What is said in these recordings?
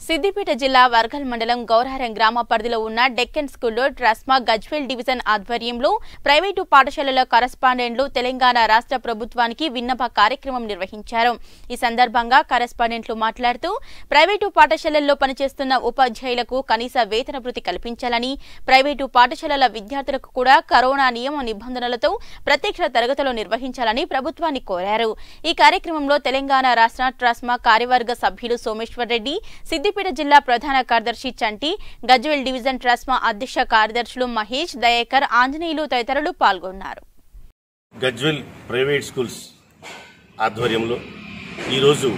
సిద్దిపేట జిల్లా వర్గల్ మండలం గౌరహరం గ్రామ పరిధిలో ఉన్న డెక్కన్ స్కూల్లో ట్రస్మా గజ్వేల్ డివిజన్ ఆధ్వర్యంలో ప్రైవేటు పాఠశాలల కరస్పాండెంట్లు తెలంగాణ రాష్ట్ర ప్రభుత్వానికి విన్నప కార్యక్రమం నిర్వహించారు ఈ సందర్భంగా కరస్పాండెంట్లు మాట్లాడుతూ ప్రైవేటు పాఠశాలల్లో పనిచేస్తున్న ఉపాధ్యాయులకు కనీస వేతన భృతి కల్పించాలని ప్రైవేటు పాఠశాలల విద్యార్థులకు కూడా కరోనా నియమ నిబంధనలతో ప్రత్యక్ష తరగతులు నిర్వహించాలని ప్రభుత్వాన్ని కోరారు ఈ కార్యక్రమంలో తెలంగాణ రాష్ట్ర ట్రస్మా కార్యవర్గ సభ్యులు సోమేశ్వర్ రెడ్డి సిద్దిపేట జిల్లా ప్రధాన కార్యదర్శి చంటి గజ్వెల్ డివిజన్ ట్రస్మా అధ్యక్ష కార్యదర్శులు మహేష్ దయాకర్ ఆంజనేయులు తదితరులు పాల్గొన్నారు గజ్వెల్ ప్రైవేట్ స్కూల్స్ ఆధ్వర్యంలో ఈరోజు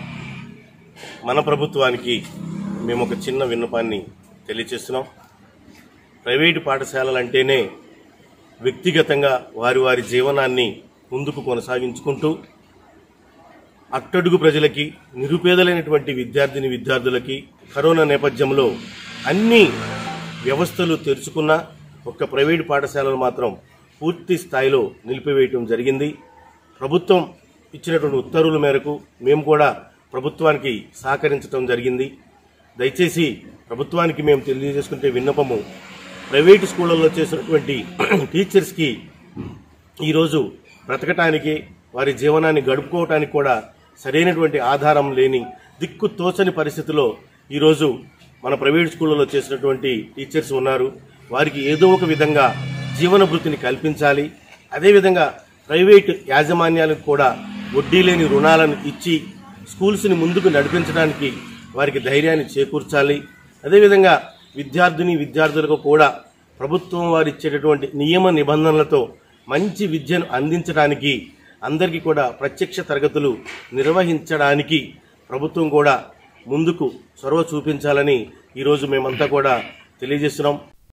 మన ప్రభుత్వానికి మేము ఒక చిన్న విన్నపాన్ని తెలియచేస్తున్నాం ప్రైవేటు పాఠశాలలు అంటేనే వ్యక్తిగతంగా వారి వారి జీవనాన్ని ముందుకు కొనసాగించుకుంటూ అట్టడుగు ప్రజలకి నిరుపేదలైనటువంటి విద్యార్థిని విద్యార్థులకి కరోనా నేపథ్యంలో అన్ని వ్యవస్థలు తెరుచుకున్న ఒక్క ప్రైవేటు పాఠశాలలు మాత్రం పూర్తి స్థాయిలో నిలిపివేయటం జరిగింది ప్రభుత్వం ఇచ్చినటువంటి ఉత్తర్వుల మేరకు మేము కూడా ప్రభుత్వానికి సహకరించడం జరిగింది దయచేసి ప్రభుత్వానికి మేము తెలియజేసుకుంటే విన్నపము ప్రైవేటు స్కూళ్ళల్లో చేసినటువంటి టీచర్స్కి ఈరోజు బ్రతకటానికి వారి జీవనాన్ని గడుపుకోవటానికి కూడా సరైనటువంటి ఆధారం లేని దిక్కు తోచని పరిస్థితిలో ఈరోజు మన ప్రైవేట్ స్కూళ్ళలో చేసినటువంటి టీచర్స్ ఉన్నారు వారికి ఏదో ఒక విధంగా జీవన భృతిని కల్పించాలి అదేవిధంగా ప్రైవేట్ యాజమాన్యాలకు కూడా వడ్డీ లేని రుణాలను ఇచ్చి స్కూల్స్ని ముందుకు నడిపించడానికి వారికి ధైర్యాన్ని చేకూర్చాలి అదేవిధంగా విద్యార్థిని విద్యార్థులకు కూడా ప్రభుత్వం వారు ఇచ్చేటటువంటి నియమ నిబంధనలతో మంచి విద్యను అందించడానికి అందరికీ కూడా ప్రత్యక్ష తరగతులు నిర్వహించడానికి ప్రభుత్వం కూడా ముందుకు చొరవ చూపించాలని ఈరోజు మేమంతా కూడా తెలియజేస్తున్నాం